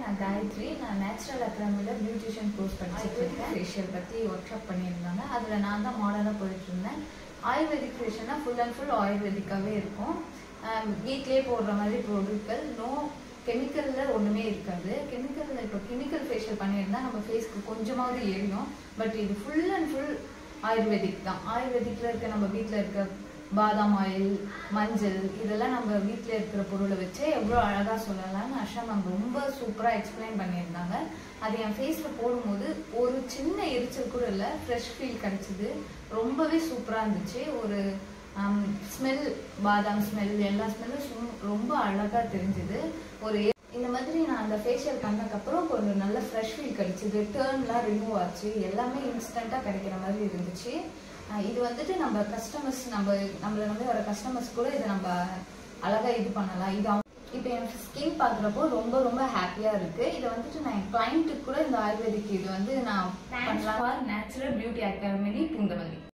நான் காயத்ரி நான் நேச்சுரல் அகாடமியில் பியூட்டிஷியன் கோர்ஸ் படிச்சுட்டு இருக்கேன் ஃபேஷியல் பற்றி ஒர்க் ஷாப் பண்ணியிருந்தாங்க அதில் நான் தான் மாடலாக போயிட்டு இருந்தேன் ஆயுர்வேதிக் ஃபேஷியல்னா ஃபுல் அண்ட் ஃபுல் ஆயுர்வேதிக்காகவே இருக்கும் வீட்லேயே போடுற மாதிரி பொருட்கள் நோ கெமிக்கலில் ஒன்றுமே இருக்காது கெமிக்கலில் இப்போ கெமிக்கல் ஃபேஷியல் பண்ணியிருந்தா நம்ம ஃபேஸ்க்கு கொஞ்சமாவது எரியும் பட் இது ஃபுல் அண்ட் ஃபுல் ஆயுர்வேதிக் தான் ஆயுர்வேதிக்கில் இருக்க நம்ம வீட்டில் இருக்க பாதாம் ஆயில் மஞ்சள் இதெல்லாம் நம்ம வீட்டில் இருக்கிற பொருளை வச்சு எவ்வளோ அழகாக சொல்லலாம்னு அஷா மேம் ரொம்ப சூப்பராக எக்ஸ்பிளைன் பண்ணியிருந்தாங்க அது என் ஃபேஸில் போடும்போது ஒரு சின்ன எரிச்சல் கூட இல்லை ஃப்ரெஷ் ஃபீல் கிடச்சிது ரொம்பவே சூப்பராக இருந்துச்சு ஒரு ஸ்மெல் பாதாம் ஸ்மெல் எல்லா ஸ்மெல்லும் ரொம்ப அழகாக தெரிஞ்சுது ஒரு இந்த மாதிரி நான் அந்த ஃபேஷியல் பண்ணக்கப்புறம் கொஞ்சம் நல்ல ஃப்ரெஷ் ஃபீல் கிடைச்சிது டேர்ன்லாம் ரிமூவ் ஆச்சு எல்லாமே இன்ஸ்டண்ட்டாக கிடைக்கிற மாதிரி இருந்துச்சு அஹ் இது வந்துட்டு நம்ம கஸ்டமர்ஸ் நம்ம நம்மள நம்பி வர கஸ்டமர்ஸ் கூட இதை நம்ம அழகாக இது பண்ணலாம் இது அவங்க இப்போ என் ஸ்கின் பார்க்குறப்போ ரொம்ப ரொம்ப ஹாப்பியாக இருக்குது இதை வந்துட்டு நான் என் கிளைண்ட்டுக்கு கூட இந்த ஆயுர்வேதிக் இது வந்து நான் பண்ணலாம் நேச்சுரல் பியூட்டி அகாடமி பூந்தமல்லி